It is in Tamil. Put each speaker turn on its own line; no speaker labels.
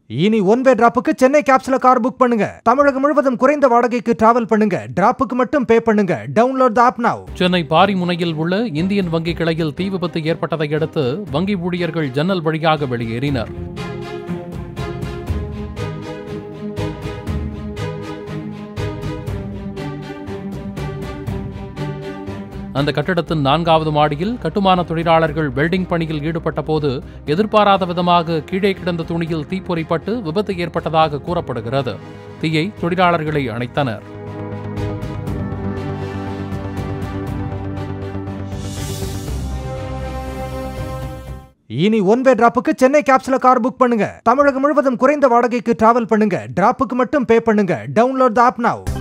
இனி ஒன் வே டிராப்புக்கு சென்னை கேப்ஸ்ல கார் புக் பண்ணுங்க தமிழகம் முழுவதும் குறைந்த வாடகைக்கு டிராவல் பண்ணுங்க டிராப்புக்கு மட்டும் பே பண்ணுங்க download the app now
Chennai பாரிமுனையில் உள்ள இந்தியன் வங்கி கிளையில் தீ விபத்து ஏற்பட்டதை அடுத்து வங்கி ஊழியர்கள் ஜன்னல் வழியாக வெளியேறினர் அந்த கட்டிடத்தின் நான்காவது மாடியில் கட்டுமான தொழிலாளர்கள் வெல்டிங் பணியில் ஈடுபட்ட போது எதிர்பாராத விதமாக கீழே கிடந்த துணியில் தீப்பொறிப்பட்டு விபத்து ஏற்பட்டதாக கூறப்படுகிறது தீயை தொழிலாளர்களை அணைத்தனர்
இனி ஒன் வே டிராப்புக்கு சென்னை கேப்ஸ்ல கார் புக் பண்ணுங்க தமிழகம் முழுவதும் குறைந்த வாடகைக்கு டிராவல் பண்ணுங்க டிராப்புக்கு மட்டும் பே பண்ணுங்க டவுன்லோட் த ஆப் நவ்